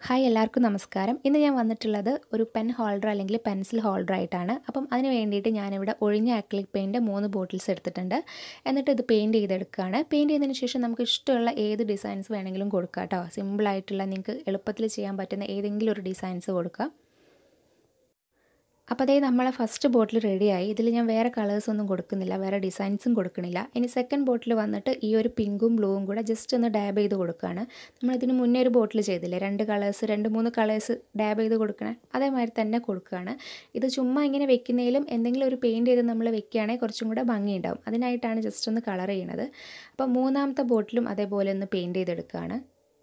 hi എല്ലാവർക്കും നമസ്കാരം ഇന്ന് ഞാൻ വന്നിട്ടുള്ളത് ഒരു പെൻ ഹോൾഡർ അല്ലെങ്കിൽ പെൻസിൽ ഹോൾഡർ ആയിട്ടാണ് അപ്പം അതിന് വേണ്ടിയിട്ട് ഞാനിവിടെ ഒഴിഞ്ഞ അക്ലിക് പെയിൻറ്റ് മൂന്ന് ബോട്ടിൽസ് എടുത്തിട്ടുണ്ട് എന്നിട്ട് ഇത് പെയിൻറ്റ് ചെയ്തെടുക്കുകയാണ് പെയിൻറ്റ് ചെയ്തതിന് ശേഷം നമുക്ക് ഇഷ്ടമുള്ള ഏത് ഡിസൈൻസ് വേണമെങ്കിലും കൊടുക്കാം കേട്ടോ സിമ്പിളായിട്ടുള്ള നിങ്ങൾക്ക് എളുപ്പത്തിൽ ചെയ്യാൻ പറ്റുന്ന ഏതെങ്കിലും ഒരു ഡിസൈൻസ് കൊടുക്കാം അപ്പോൾ അതേ നമ്മളെ ഫസ്റ്റ് ബോട്ടിൽ റെഡിയായി ഇതിൽ ഞാൻ വേറെ കളേഴ്സ് ഒന്നും കൊടുക്കുന്നില്ല വേറെ ഡിസൈൻസും കൊടുക്കണില്ല ഇനി സെക്കൻഡ് ബോട്ടിൽ വന്നിട്ട് ഈ ഒരു പിങ്കും ബ്ലൂവും കൂടെ ജസ്റ്റ് ഒന്ന് ഡാബ് ചെയ്ത് കൊടുക്കുകയാണ് നമ്മളിതിന് മുന്നേ ഒരു ബോട്ടിൽ ചെയ്തില്ലേ രണ്ട് കളേഴ്സ് രണ്ട് മൂന്ന് കളേഴ്സ് ഡാബ് ചെയ്ത് കൊടുക്കണേ അതേമാതിരി തന്നെ കൊടുക്കുകയാണ് ഇത് ചുമ്മാ ഇങ്ങനെ വെക്കുന്നതിലും എന്തെങ്കിലും ഒരു പെയിൻറ്റ് ചെയ്ത് നമ്മൾ വെക്കുകയാണെങ്കിൽ കുറച്ചും കൂടെ ഭംഗിയുണ്ടാവും അതിനായിട്ടാണ് ജസ്റ്റ് ഒന്ന് കളർ ചെയ്യണത് അപ്പോൾ മൂന്നാമത്തെ ബോട്ടിലും അതേപോലെ ഒന്ന് പെയിൻറ്റ് ചെയ്തെടുക്കുകയാണ്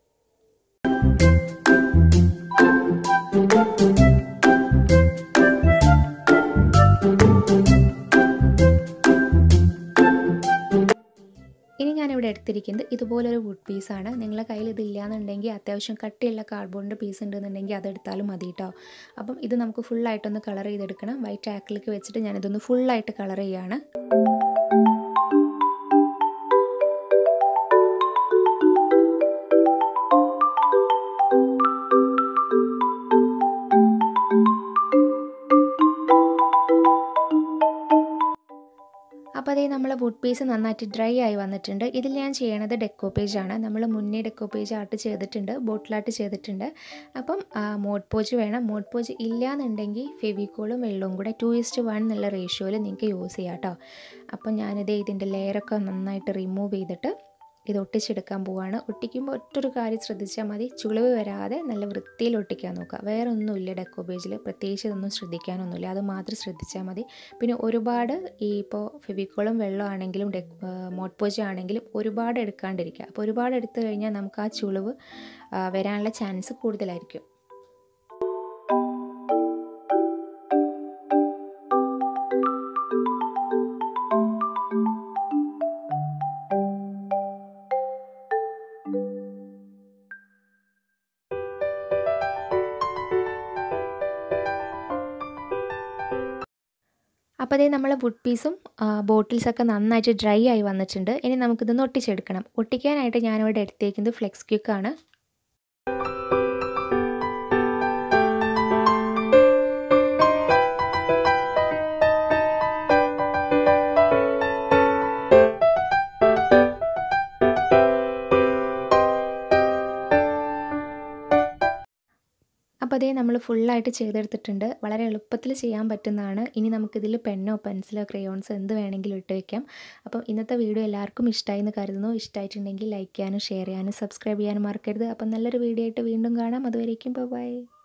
ഇനി ഞാനിവിടെ എടുത്തിരിക്കുന്നത് ഇതുപോലൊരു വുഡ് പീസാണ് നിങ്ങളുടെ കയ്യിൽ ഇതില്ലാന്നുണ്ടെങ്കിൽ അത്യാവശ്യം കട്ടിയുള്ള കാർഡ്ബോർഡിൻ്റെ പീസ് ഉണ്ടെന്നുണ്ടെങ്കിൽ അതെടുത്താലും മതി കേട്ടോ അപ്പം ഇത് നമുക്ക് ഫുള്ളായിട്ടൊന്ന് കളർ ചെയ്തെടുക്കണം വൈറ്റ് ആക്കിലേക്ക് വെച്ചിട്ട് ഞാനിതൊന്ന് ഫുള്ളായിട്ട് കളർ ചെയ്യുകയാണ് അപ്പോൾ അതേ നമ്മൾ വുഡ് പീസ് നന്നായിട്ട് ഡ്രൈ ആയി വന്നിട്ടുണ്ട് ഇതിൽ ഞാൻ ചെയ്യണത് ഡെക്കോ പേജാണ് നമ്മൾ മുന്നേ ഡെക്കോ പേജ് ആർട്ട് ചെയ്തിട്ടുണ്ട് ബോട്ടിലാർട്ട് ചെയ്തിട്ടുണ്ട് അപ്പം മോഡ് പോജ് വേണം മോഡ് പോജ് ഇല്ലയെന്നുണ്ടെങ്കിൽ ഫെവിക്കോളും വെള്ളവും കൂടെ ടു ഇസ്റ്റ് വൺ എന്നുള്ള റേഷ്യോയിൽ നിങ്ങൾക്ക് യൂസ് ചെയ്യാം കേട്ടോ അപ്പം ഞാനിത് ഇതിൻ്റെ ലെയറൊക്കെ നന്നായിട്ട് റിമൂവ് ചെയ്തിട്ട് ഇത് ഒട്ടിച്ചെടുക്കാൻ പോവാണ് ഒട്ടിക്കുമ്പോൾ ഒറ്റൊരു കാര്യം ശ്രദ്ധിച്ചാൽ മതി ചുളിവ് വരാതെ നല്ല വൃത്തിയിൽ ഒട്ടിക്കാൻ നോക്കുക വേറെ ഒന്നുമില്ല ഡെക്കോ പേജിൽ പ്രത്യേകിച്ച് ഇതൊന്നും ശ്രദ്ധിക്കാനൊന്നുമില്ല അത് മാത്രം ശ്രദ്ധിച്ചാൽ മതി പിന്നെ ഒരുപാട് ഈ ഇപ്പോൾ ഫെവിക്കോളും വെള്ളമാണെങ്കിലും ഡെ മോട്ട്പോജ ആണെങ്കിലും ഒരുപാട് എടുക്കാണ്ടിരിക്കുക അപ്പോൾ ഒരുപാട് എടുത്തു കഴിഞ്ഞാൽ നമുക്ക് ആ ചുളിവ് വരാനുള്ള ചാൻസ് കൂടുതലായിരിക്കും അപ്പോൾ അതേ നമ്മൾ വുഡ് പീസും ബോട്ടിൽസൊക്കെ നന്നായിട്ട് ഡ്രൈ ആയി വന്നിട്ടുണ്ട് ഇനി നമുക്കിതൊന്ന് ഒട്ടിച്ചെടുക്കണം ഒട്ടിക്കാനായിട്ട് ഞാനിവിടെ എടുത്തേക്കുന്നത് ഫ്ലെക്സ് ക്യൂക്കാണ് അപ്പോൾ അതേ നമ്മൾ ഫുള്ളായിട്ട് ചെയ്തെടുത്തിട്ടുണ്ട് വളരെ എളുപ്പത്തിൽ ചെയ്യാൻ പറ്റുന്നതാണ് ഇനി നമുക്കിതിൽ പെന്നോ പെൻസിലോ ക്രയോൺസോ എന്ത് വേണമെങ്കിലും ഇട്ട് വെക്കാം അപ്പം ഇന്നത്തെ വീഡിയോ എല്ലാവർക്കും ഇഷ്ടമായി എന്ന് കരുതുന്നു ഇഷ്ടമായിട്ടുണ്ടെങ്കിൽ ലൈക്ക് ചെയ്യാനും ഷെയർ ചെയ്യാനും സബ്സ്ക്രൈബ് ചെയ്യാനും മറക്കരുത് അപ്പം നല്ലൊരു വീഡിയോ ആയിട്ട് വീണ്ടും കാണാം അതുവരേക്കും ബൈ